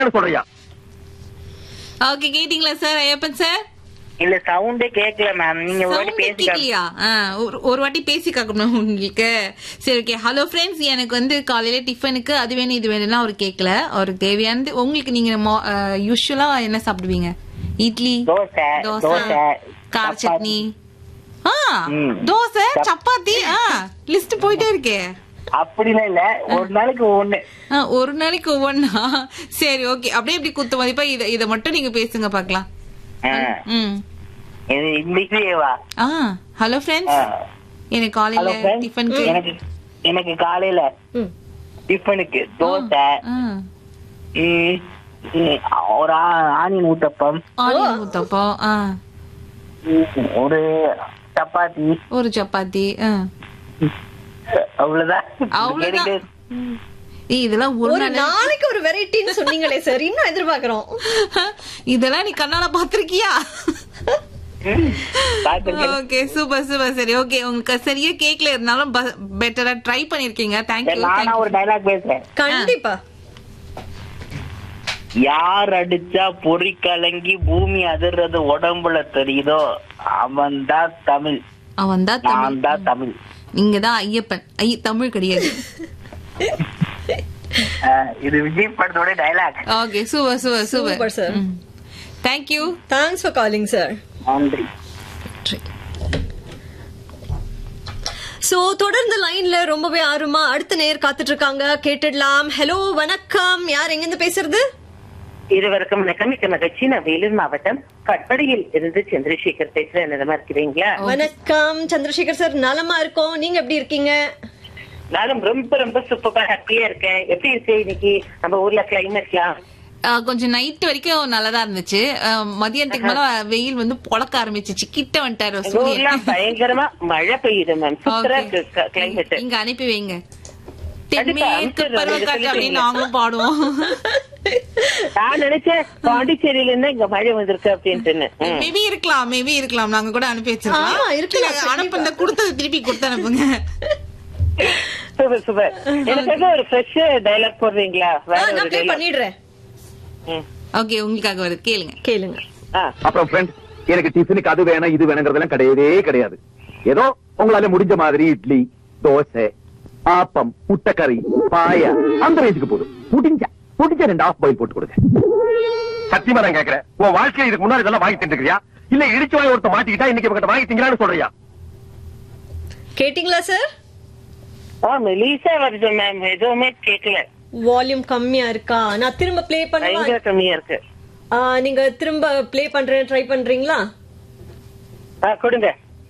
சொல்றியா ஓகே கேட்டீங்களா sir Ayyappan sir இல்ல சவுண்டே கேட்கல மேம் நீங்க ஒரு வாட்டி Sound பேசி கேட்கலையா ஆ, ஒரு ஒரு வாட்டி பேசி காக்கணும் உங்களுக்கு சரி ஓகே ஹலோ ஃப்ரெண்ட்ஸ் எனக்கு வந்து காலையில டிஃபனுக்கு அது வேணும் இது வேணும்லாம் அவர் கேட்கல அவருக்கு தேவையானது உங்களுக்கு நீங்க யூஸ்வலா என்ன சாப்பிடுவீங்க இட்லி தோசை தோசை கார சப்பாத்தி. சட்னி ஆ ம். தோசை சப்பாத்தி ஆ லிஸ்ட் போயிட்டே இருக்கே அப்படிலாம் இல்ல ஒரு நாளைக்கு ஒண்ணு ஆ, ஒரு நாளைக்கு ஒவ்வொன்னா சரி ஓகே அப்படியே இப்படி குத்து மதிப்பா இத இத மட்டும் நீங்க பேசுங்க பாக்கலாம் ஆ. ம் இது இன்னைக்குவா ஆ ஹலோ ஃப்ரெண்ட்ஸ் எனக்கு காலையில ஹலோ ஃப்ரெண்ட் டிஃபனுக்கு எனக்கு எனக்கு காலையில டிஃபனுக்கு தோசை ஆ ம், ம், ஒரு ஆ- ஆனியன் ஊத்தப்பம் ஆனியன் ஊத்தப்பம் ஆ ம், ஒரு சப்பாத்தி ஒரு சப்பாத்தி ஆ. அவ்வளவுதான் அவ்வளவுதான். எனக்கு ஏய், இதெல்லாம் ஒரு ஒரு நாள் நாளைக்கு ஒரு வெரைட்டின்னு சொன்னீங்களே சார் இன்னும் எதிர்பார்க்கிறோம் இதெல்லாம் நீ கண்ணால பாத்திருக்கியா பாத்துருக்கேன். ஓகே சூப்பர் சூப்பர் சரி ஓகே உங்களுக்கு சரியா கேக்கல இருந்தாலும் பெட்டரா ட்ரை பண்ணிருக்கீங்க சரி, தேங்க்யூ நானா ஒரு டைலாக் பேசுறேன் கண்டிப்பா யார் அடிச்சா பொறி கலங்கி பூமி அதிர்றது உடம்புல தெரியுதோ அவன் தான் தமிழ் அவன் தான் தமிழ் நான் தான் தமிழ் நீங்க தான் ஐயப்பன் ஐ தமிழ் கிடையாது அஹ், இது விஜய் படத்தோட dialogue okay super super Super, super sir. Thank you thanks for calling sir நன்றி சோ தொடர்ந்து லைன்ல ரொம்பவே ஆர்வமா அடுத்த நேர் காத்துட்டு இருக்காங்க கேட்டுடலாம் ஹலோ வணக்கம் யார் எங்க இருந்து பேசுறது இருவருக்கும் வணக்கம் மிக்க மகிழ்ச்சி நான் வேலூர் மாவட்டம் கட்படியில் இருந்து சந்திரசேகர் பேசுறேன் நிலமா இருக்கிறீங்களா வணக்கம் சந்திரசேகர் சார் நலமா இருக்கோம் நீங்க எப்படி இருக்கீங்க நானும் ரொம்ப ரொம்ப சூப்பரா ஹாப்பியா இருக்கேன் எப்படி இருக்கு இன்னைக்கு நம்ம ஊர்ல கிளைமேட்லாம் கொஞ்சம் நைட் வரைக்கும் நல்லதா இருந்துச்சு அஹ், மதியானத்துக்கு மேல வெயில் வந்து பொழக்க ஆரம்பிச்சிச்சு கிட்ட வந்துட்டாரு எங்க சூரியன் ஊர்லாம் பயங்கரமா மழை பெய்யுது மேம் சூப்பரா Okay. இருக்கு கிளைமேட் இங்க அனுப்பி வைங்க கண்டிப்பா, தென்மேற்கு அனுப்பிடுறேன். பருவக்காற்று நீங்க அப்படின்னு நாங்களும் பாடுவோம் நான் நினைச்சேன் பாண்டிச்சேரியில இருந்து இங்க மழை வந்திருக்கு அப்படின்ட்டு ம். மேபி இருக்கலாம் மேபி இருக்கலாம் நாங்க கூட அனுப்பி ஆமா, வச்சிருக்கோம் இருக்கலாம், இல்ல, அனுப்புன கொடுத்தது திருப்பி கொடுத்து அனுப்புங்க சூப்பர் சூப்பர் எனக்கு ஒரு ஃப்ரெஷ் டைலாக் போடுறீங்களா ஆ, வேற நான் ஒரு ப்ளே டைலாக் பண்ணிடுறேன் ஓகே உங்களுக்காக வருது கேளுங்க கேளுங்க அப்புறம் ஃப்ரெண்ட் எனக்கு டிஃபனுக்கு அது வேணும் இது வேணுங்கிறதெல்லாம் கிடையவே கிடையாது ஏதோ உங்களால முடிஞ்ச மாதிரி இட்லி தோசை ஆப்பம் முட்டைக்கறி பாயா அந்த ரேஞ்சுக்கு போதும் முடிஞ்சா முடிஞ்ச ரெண்டு ஆஃப் பாயில் போட்டு கொடுங்க சத்தியமா நான் கேக்குறேன் உன் வாழ்க்கையில இதுக்கு முன்னாடி இதெல்லாம் வாங்கி தின்றுக்கிறியா இல்ல இடிச்சு வாங்கி ஒருத்த மாட்டிக்கிட்டா இன்னைக்கு இவங்கிட்ட வாங்கி திங்கலான்னு சொல்றியா கேட்டிங்களா சார் ஆ மெலீசா வருது மேம் எதுவுமே கேட்கல வால்யூம் கம்மியா இருக்கா நான் திரும்ப ப்ளே பண்ணவா பயங்கர கம்மியா இருக்கு ஆ, நீங்க திரும்ப ப்ளே பண்றேன் ட்ரை பண்றீங்களா ஆ கொடுங்க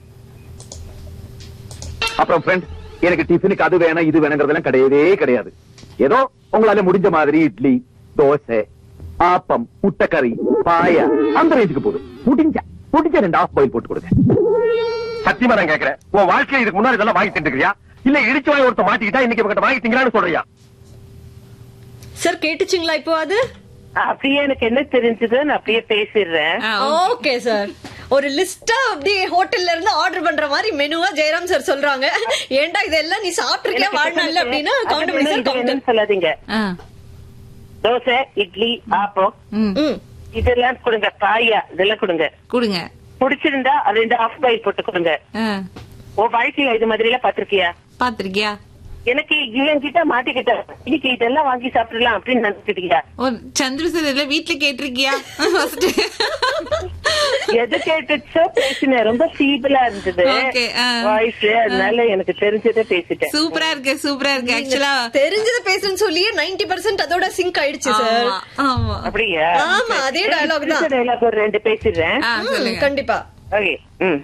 அப்புறம் ஃப்ரெண்ட் எனக்கு டிஃபனுக்கு அது வேணும் இது வேணுங்கிறதெல்லாம் கிடையவே கிடையாது ஏதோ உங்களால முடிஞ்ச மாதிரி இட்லி தோசை ஆப்பம் முட்டைக்கறி பாயா அந்த ரேஞ்சுக்கு போதும் முடிஞ்சா முடிஞ்ச ரெண்டு ஆஃப் பாயில் போட்டு கொடுங்க சத்தியமா நான் கேக்குறேன் உன் வாழ்க்கையில இதுக்கு முன்னாடி இதெல்லாம் வாங்கி தின்றுக்கிறியா இல்ல இடிச்சு வாங்கி ஒருத்த மாட்டிக்கிட்டா இன்னைக்கு இவங்கிட்ட வாங்கி திங்கலான்னு சொல்றியா சார் கேட்டுச்சுங்களா இப்போ அது ஆ, அப்படியே எனக்கு என்ன தெரிஞ்சது நான் அப்படியே பேசிடுறேன் ஆ, ஓகே சார் ஒரு லிஸ்டா அப்படியே ஹோட்டல்ல இருந்து ஆர்டர் பண்ற மாதிரி மெனுவா ஜெயராம் சார் சொல்றாங்க ஏன்டா இதெல்லாம் நீ சாப்பிட்டிருக்கியா வாழ்நாள்ல அப்படின்னா கவுண்ட் பண்ணி சார் இது கவுண்ட் என்னன்னு சொல்லாதீங்க ஆ, தோசை இட்லி ஆப்பம் ம், ம் இதெல்லாம் கொடுங்க பாயா இதெல்லாம் கொடுங்க கொடுங்க பிடிச்சிருந்தா அது ரெண்டு ஆஃப் பாயில் போட்டு கொடுங்க ஆ, உன் வாழ்க்கையில இது மாதிரி எல்லாம் பாத்திருக்கியா பாத்திருக்கியா எனக்கு இவன் கிட்ட மாட்டிக்கிட்ட இன்னைக்கு இதெல்லாம் வாங்கி சாப்பிடலாம் அப்படின்னு நினைச்சிட்டியா ஓ சந்திர சார் இல்ல வீட்டுல கேட்டிருக்கியா ஃபர்ஸ்ட் எது கேட்டுச்சோ பேசினேன் ரொம்ப சீபிளா இருந்தது Okay, ஆ. வாய்ஸ் அதனால எனக்கு தெரிஞ்சதை பேசிட்டேன் சூப்பரா இருக்கு சூப்பரா இருக்கு ஆக்சுவலா தெரிஞ்சது பேசுன்னு சொல்லியே 90% பர்சன்ட் அதோட சிங்க் ஆயிடுச்சு சார் ஆமா அப்படியா ஆமா, அதே dialogue தான். டைலாக் ஒரு ரெண்டு பேசிடுறேன் ஆ, சொல்லுங்க கண்டிப்பா ஓகே ம்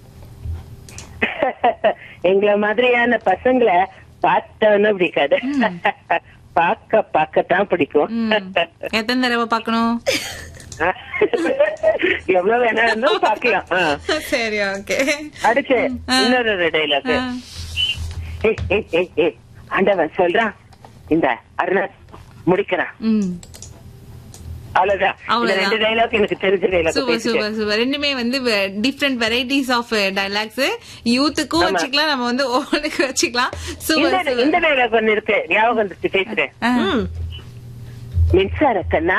எங்களை மாதிரியான பசங்களை பார்த்தோன்னு பிடிக்காது பார்க்க பார்க்கத்தான் பிடிக்கும் ம். எத்தனை தடவை பாக்கணும் எவ்வளவு வேணாலும் பார்க்கலாம் ஆ. சரி ஓகே அடுத்து இன்னொரு டைலாக் ஆண்டவன் சொல்றான் இந்த அருணா முடிக்கிறான் ம் அவ்வளவுதான் இந்த அவ்வளவுதான். ரெண்டு டைலாக் எனக்கு தெரிஞ்ச டைலாக் சூப்பர் சூப்பர் சூப்பர் ரெண்டுமே வந்து டிஃப்ரெண்ட் வெரைட்டிஸ் ஆஃப் டைலாக்ஸ் யூத்துக்கும் ஆமா. வச்சுக்கலாம் நம்ம வந்து ஓனுக்கு வச்சுக்கலாம் இந்த சூப்பர் இந்த டைலாக் ஒண்ணு இருக்கு ஞாபகம் வந்துச்சு பேசுறேன் ம் மின்சார கண்ணா